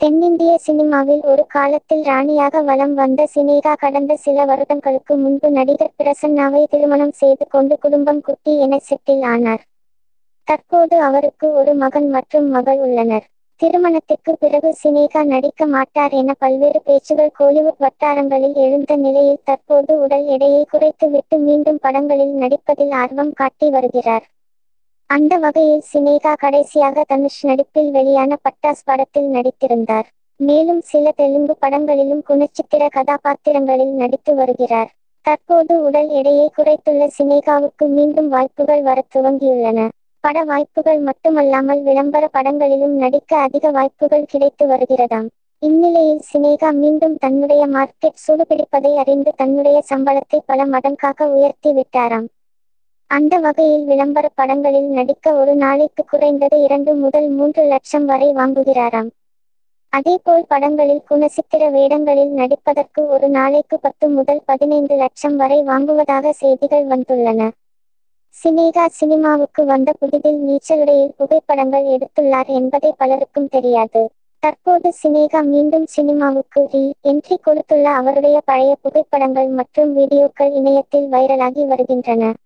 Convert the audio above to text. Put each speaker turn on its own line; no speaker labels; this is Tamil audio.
தென்னிந்திய சினிமாவில் ஒரு காலத்தில் ராணியாக வலம் வந்த சினேகா கடந்த சில வருடங்களுக்கு முன்பு நடிகர் பிரசன்னாவை திருமணம் செய்து கொண்டு குடும்பம் குட்டி என செட்டில் ஆனார் தற்போது அவருக்கு ஒரு மகன் மற்றும் மகள் உள்ளனர் திருமணத்திற்கு பிறகு சினேகா நடிக்க மாட்டார் என பல்வேறு பேச்சுகள் கோலிவுட் வட்டாரங்களில் எழுந்த நிலையில் தற்போது உடல் எடையை குறைத்துவிட்டு மீண்டும் படங்களில் நடிப்பதில் ஆர்வம் காட்டி வருகிறார் அந்த வகையில் சினேகா கடைசியாக தனுஷ் நடிப்பில் வெளியான பட்டாஸ் படத்தில் நடித்திருந்தார் மேலும் சில தெலுங்கு படங்களிலும் குணச்சித்திர கதாபாத்திரங்களில் நடித்து வருகிறார் தற்போது உடல் எடையை குறைத்துள்ள சினேகாவுக்கு மீண்டும் வாய்ப்புகள் வரத் துவங்கியுள்ளன பட வாய்ப்புகள் மட்டுமல்லாமல் விளம்பர படங்களிலும் நடிக்க அதிக வாய்ப்புகள் கிடைத்து வருகிறதாம் இந்நிலையில் சினேகா மீண்டும் தன்னுடைய மார்க்கெட் சூடுபிடிப்பதை அறிந்து தன்னுடைய சம்பளத்தை பல மடங்காக உயர்த்தி விட்டாராம் அந்த வகையில் விளம்பர படங்களில் நடிக்க ஒரு நாளைக்கு குறைந்தது இரண்டு முதல் மூன்று லட்சம் வரை வாங்குகிறாராம் அதேபோல் படங்களில் குணசித்திர வேடங்களில் நடிப்பதற்கு ஒரு நாளைக்கு பத்து முதல் பதினைந்து லட்சம் வரை வாங்குவதாக செய்திகள் வந்துள்ளன சினேகா சினிமாவுக்கு வந்த புதிதில் நீச்சலுடையில் புகைப்படங்கள் எடுத்துள்ளார் என்பதை பலருக்கும் தெரியாது தற்போது சினேகா மீண்டும் சினிமாவுக்கு ரீ என்ட்ரி கொடுத்துள்ள அவருடைய பழைய புகைப்படங்கள் மற்றும் வீடியோக்கள் இணையத்தில் வைரலாகி வருகின்றன